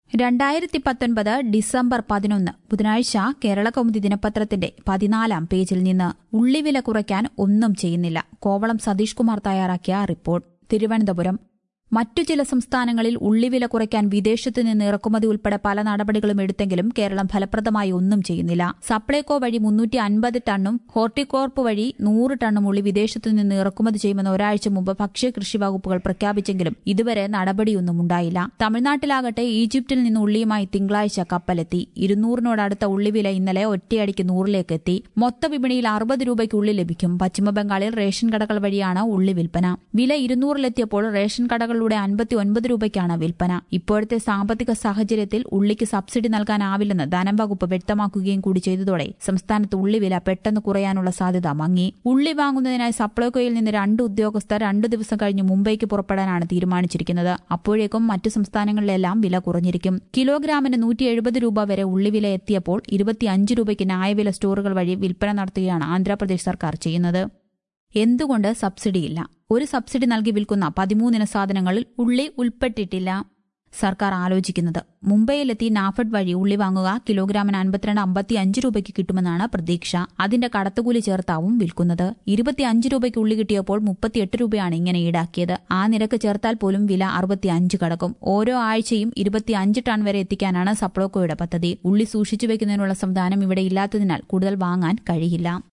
രണ്ടായിരത്തി പത്തൊൻപത് ഡിസംബർ പതിനൊന്ന് ബുധനാഴ്ച കേരളകൗമുദി ദിനപത്രത്തിന്റെ പതിനാലാം പേജിൽ നിന്ന് ഉള്ളിവില കുറയ്ക്കാൻ ഒന്നും ചെയ്യുന്നില്ല കോവളം സതീഷ് കുമാർ തയ്യാറാക്കിയ റിപ്പോർട്ട് തിരുവനന്തപുരം മറ്റു ചില സംസ്ഥാനങ്ങളിൽ ഉള്ളിവില കുറയ്ക്കാൻ വിദേശത്തു നിന്ന് ഇറക്കുമതി ഉൾപ്പെടെ പല നടപടികളും എടുത്തെങ്കിലും കേരളം ഫലപ്രദമായി ഒന്നും ചെയ്യുന്നില്ല സപ്ലൈകോ വഴി മുന്നൂറ്റി അൻപത് ടണ്ണും ഹോർട്ടികോർപ്പ് വഴി നൂറ് ടണ്ണും ഉള്ളി വിദേശത്തു നിന്ന് ഇറക്കുമതി ചെയ്യുമെന്ന് ഒരാഴ്ച മുമ്പ് ഭക്ഷ്യ കൃഷി വകുപ്പുകൾ പ്രഖ്യാപിച്ചെങ്കിലും ഇതുവരെ നടപടിയൊന്നും ഉണ്ടായില്ല തമിഴ്നാട്ടിലാകട്ടെ ഈജിപ്തിൽ നിന്ന് ഉള്ളിയുമായി തിങ്കളാഴ്ച കപ്പലെത്തി ഇരുന്നൂറിനോടടുത്ത ഉള്ളിവില ഇന്നലെ ഒറ്റയടിക്ക് നൂറിലേക്ക് എത്തി മൊത്ത വിപണിയിൽ അറുപത് രൂപയ്ക്ക് ഉള്ളി ലഭിക്കും പശ്ചിമബംഗാളിൽ റേഷൻ കടകൾ വഴിയാണ് ഉള്ളി വിൽപ്പന വില ഇരുന്നൂറിലെത്തിയപ്പോൾ റേഷൻ കടകൾ കളിലൂടെ അൻപത്തി ഒൻപത് രൂപയ്ക്കാണ് വിൽപ്പന ഇപ്പോഴത്തെ സാമ്പത്തിക സാഹചര്യത്തിൽ ഉള്ളിക്ക് സബ്സിഡി നൽകാനാവില്ലെന്ന് ധനം വകുപ്പ് വ്യക്തമാക്കുകയും കൂടി ചെയ്തതോടെ സംസ്ഥാനത്ത് ഉള്ളിവില പെട്ടെന്ന് കുറയാനുള്ള സാധ്യത മങ്ങി ഉള്ളി വാങ്ങുന്നതിനായി സപ്ലൈകോയിൽ നിന്ന് രണ്ട് ഉദ്യോഗസ്ഥർ രണ്ടു ദിവസം കഴിഞ്ഞ് മുംബൈക്ക് പുറപ്പെടാനാണ് തീരുമാനിച്ചിരിക്കുന്നത് അപ്പോഴേക്കും മറ്റു സംസ്ഥാനങ്ങളിലെല്ലാം വില കുറഞ്ഞിരിക്കും കിലോഗ്രാമിന് നൂറ്റി എഴുപത് രൂപ വരെ ഉള്ളിവില എത്തിയപ്പോൾ ഇരുപത്തിയഞ്ച് രൂപയ്ക്ക് ന്യായവില സ്റ്റോറുകൾ വഴി വിൽപ്പന നടത്തുകയാണ് ആന്ധ്രാപ്രദേശ് സർക്കാർ ചെയ്യുന്നത് എന്തുകൊണ്ട് സബ്സിഡിയില്ല ഒരു സബ്സിഡി നൽകി വിൽക്കുന്ന പതിമൂന്നിന സാധനങ്ങളിൽ ഉള്ളി ഉൾപ്പെട്ടിട്ടില്ല സർക്കാർ ആലോചിക്കുന്നത് മുംബൈയിലെത്തി നാഫഡ് വഴി ഉള്ളി വാങ്ങുക കിലോഗ്രാമിന് അൻപത്തിരണ്ട് അമ്പത്തി അഞ്ച് രൂപയ്ക്ക് കിട്ടുമെന്നാണ് പ്രതീക്ഷ അതിന്റെ കടത്തുകൂലി ചേർത്താവും വിൽക്കുന്നത് ഇരുപത്തിയഞ്ച് രൂപയ്ക്ക് ഉള്ളി കിട്ടിയപ്പോൾ മുപ്പത്തിയെട്ട് രൂപയാണ് ഇങ്ങനെ ഈടാക്കിയത് ആ നിരക്ക് ചേർത്താൽ പോലും വില അറുപത്തിയഞ്ച് കടക്കും ഓരോ ആഴ്ചയും ഇരുപത്തിയഞ്ച് ടൺ വരെ എത്തിക്കാനാണ് സപ്ലോക്കോയുടെ പദ്ധതി ഉള്ളി സൂക്ഷിച്ചു വെക്കുന്നതിനുള്ള സംവിധാനം ഇവിടെ ഇല്ലാത്തതിനാൽ കൂടുതൽ വാങ്ങാൻ കഴിയില്ല